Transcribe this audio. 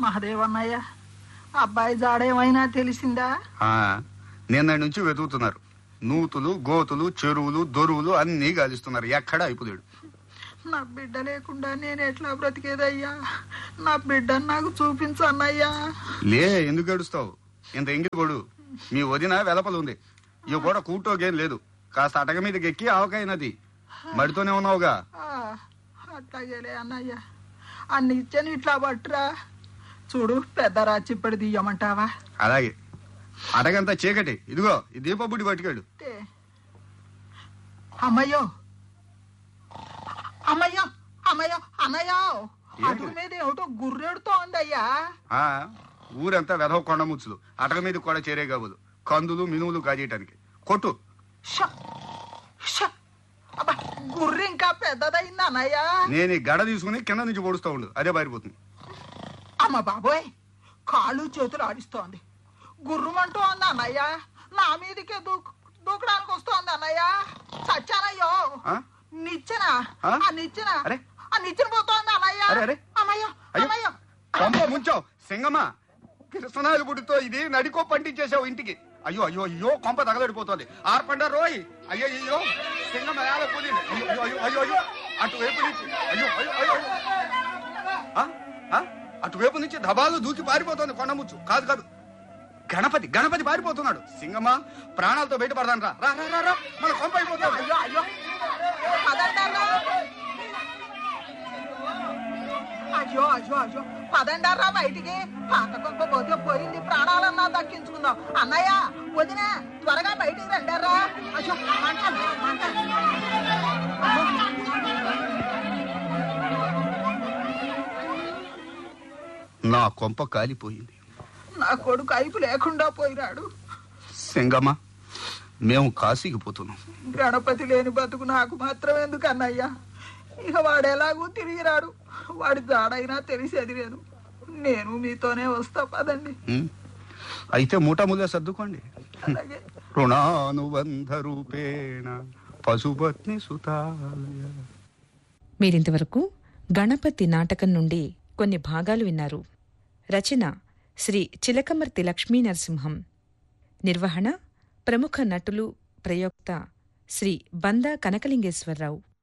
మహదేవన్నయ్య అబ్బాయి జాడేమైనా తెలిసిందా ఆ, నిన్న నుంచి వెతుకుతున్నారు నూతులు గోతులు చెరువులు దొరువులు అన్నీ గాలిస్తున్నారు ఎక్కడ అయిపోలేడు నా బిడ్డ లేకుండా నేను ఎట్లా బ్రతికేదయ్యా నా బిడ్డను నాకు చూపించన్నయ్యా లే ఎందుకు ఏడుస్తావు ఇంత ఎంగిలి పడు మీ వదిన వెలపలు ఉంది ఇవి కూడా కూటోగేం లేదు కాస్త అటక మీదకి ఎక్కి ఆవకాయనది మడితోనే ఉన్నావుగా ఆ, అట్లాగేలే అన్నయ్య అన్ని ఇచ్చాను ఇట్లా పట్టురా చూడు పెద్ద రాచిప్పటి తీయమంటావా అలాగే అటగంతా చీకటి ఇదిగో ఈ దీపబుడి పట్టుకాడు తే. అమ్మయ్యో అమ్మయ్యో అమ్మయ్యో అన్నయ్యో అటు మీద ఏమిటో గుర్రెడుతో ఉందయ్యా ఆ ఊరంతా వెధవ కొండ ముచ్చులు అటక మీద కూడా చేరే కాబోలు కందులు మినువులు కాజేయటానికి కొట్టు ష! ష! అబ్బా గుర్రె ఇంకా పెద్దదైంది అన్నయ్య నేను ఈ గడ తీసుకుని కింద నుంచి పొడుస్తూ ఉండు అదే పారిపోతుంది అమ్మ బాబోయ్ కాళ్ళు చేతులు ఆడిస్తోంది గుర్రమంటూ ఉంది అన్నయ్య నా మీదకే దూక్ దూకడానికి వస్తోంది అన్నయ్య చచ్చానయ్యో ఆ? నిచ్చెన ఆ? ఆ నిచ్చెన అరే. ఆ నిచ్చెన పోతోంది అన్నయ్య అరే, అరే. అమ్మయ్య అయ్యో. అమ్మయ్య కొంప ముంచావు సింగమ్మ కృష్ణనాయుడు గుడితో ఇది నడికో పండించేసావు ఇంటికి అయ్యో అయ్యో అయ్యో కొంప తగలడిపోతుంది ఆర్పండ రోయ్ అయ్యో అయ్యో సింగమ్మ ఏల కూలింది అయ్యో అయ్యో అయ్యో అయ్యో అటువైపు నుంచి అయ్యో అయ్యో అయ్యో అయ్యో. ఆ? ఆ? అటువైపు నుంచి దబాలు దూకి పారిపోతుంది కొండముచ్చు కాదు కాదు గణపతి గణపతి పారిపోతున్నాడు సింగమ్మ ప్రాణాలతో బయటపడదాను రా రా రా, రా రా మన కొంప అయిపోతుంది అయ్యో అయ్యో పదండారా అయ్యో అయ్యో అయ్యో పదండారా బయటికి పాత కొంప పోతే పోయింది ప్రాణాలన్నా దక్కించుకుందాం అన్నయ్య వదిన త్వరగా బయటికి రండారా అయ్యో మంటలు, మంటలు. నా కొంప కాలిపోయింది నా కొడుకు అయిపు లేకుండా పోయినాడు సింగమ్మ మేము కాశీకి పోతున్నాం గణపతి లేని బతుకు నాకు మాత్రం ఎందుకు అన్నయ్య ఇక వాడు ఎలాగూ తిరిగిరాడు వాడి జాడైనా తెలిసేది లేదు నేను మీతోనే వస్తా పదండి ఉం? అయితే మూటములే సర్దుకోండి అలాగే రుణానుబంధ రూపేణ పశుపత్ని సుతాయ మీరింతవరకు గణపతి నాటకం నుండి కొన్ని భాగాలు విన్నారు రచన శ్రీ చిలకమర్తి లక్ష్మీ నరసింహం నిర్వహణ ప్రముఖ నటులు ప్రయోక్త శ్రీ బందా కనకలింగేశ్వరరావు